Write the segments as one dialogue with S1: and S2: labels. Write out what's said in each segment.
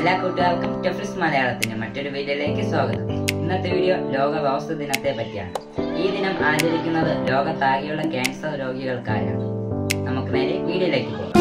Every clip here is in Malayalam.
S1: എല്ലാ കൂട്ടുകാർക്കും ടെഫ്രിസ് മലയാളത്തിന്റെ മറ്റൊരു വീഡിയോയിലേക്ക് സ്വാഗതം ഇന്നത്തെ വീഡിയോ ലോക റോസ് ദിനത്തെ പറ്റിയാണ് ഈ ദിനം ആചരിക്കുന്നത് ലോകത്താകെയുള്ള ക്യാൻസർ രോഗികൾക്കായാണ് നമുക്ക് നേരെ വീഡിയോയിലേക്ക് പോകാം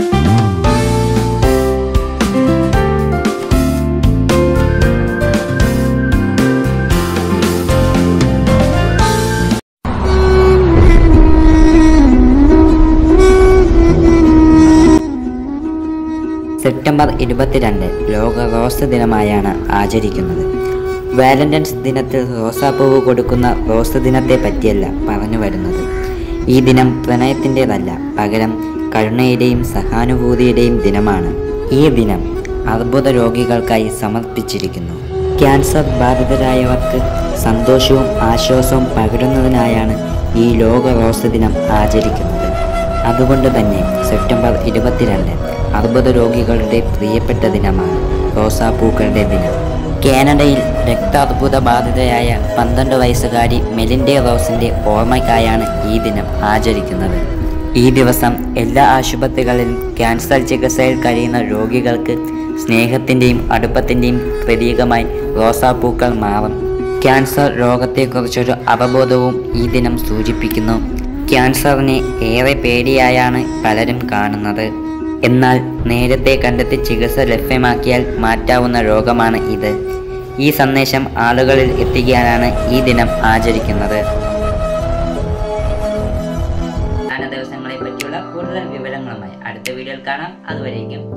S1: സെപ്റ്റംബർ ഇരുപത്തിരണ്ട് ലോക റോസ് ദിനമായാണ് ആചരിക്കുന്നത് വാലന്റൈൻസ് ദിനത്തിൽ റോസാപ്പൂവ് കൊടുക്കുന്ന റോസ് ദിനത്തെ പറ്റിയല്ല പറഞ്ഞു വരുന്നത് ഈ ദിനം പ്രണയത്തിൻ്റെതല്ല പകരം കരുണയുടെയും സഹാനുഭൂതിയുടെയും ദിനമാണ് ഈ ദിനം അർബുദ രോഗികൾക്കായി സമർപ്പിച്ചിരിക്കുന്നു ക്യാൻസർ ബാധിതരായവർക്ക് സന്തോഷവും ആശ്വാസവും പകരുന്നതിനായാണ് ഈ ലോക റോസ് ദിനം ആചരിക്കുന്നത് അതുകൊണ്ട് തന്നെ സെപ്റ്റംബർ ഇരുപത്തിരണ്ട് അർബുദ രോഗികളുടെ പ്രിയപ്പെട്ട ദിനമാണ് റോസാപ്പൂക്കളുടെ ദിനം കാനഡയിൽ രക്താർബുദ ബാധിതയായ പന്ത്രണ്ട് വയസ്സുകാരി മെലിൻഡെ റോസിന്റെ ഓർമ്മയ്ക്കായാണ് ഈ ദിനം ആചരിക്കുന്നത് ഈ ദിവസം എല്ലാ ആശുപത്രികളിലും ക്യാൻസർ ചികിത്സയിൽ കഴിയുന്ന രോഗികൾക്ക് സ്നേഹത്തിൻ്റെയും അടുപ്പത്തിൻ്റെയും പ്രതീകമായി റോസാപ്പൂക്കൾ മാറും ക്യാൻസർ രോഗത്തെക്കുറിച്ചൊരു അവബോധവും ഈ ദിനം സൂചിപ്പിക്കുന്നു ക്യാൻസറിനെ ഏറെ പേടിയായാണ് പലരും കാണുന്നത് എന്നാൽ നേരത്തെ കണ്ടെത്തി ചികിത്സ ലഭ്യമാക്കിയാൽ മാറ്റാവുന്ന രോഗമാണ് ഇത് ഈ സന്ദേശം ആളുകളിൽ എത്തിക്കാനാണ് ഈ ദിനം ആചരിക്കുന്നത് ദിവസങ്ങളെ പറ്റിയുള്ള കൂടുതൽ വിവരങ്ങളുമായി അടുത്ത വീഡിയോയിൽ കാണാം അതുവരേക്കും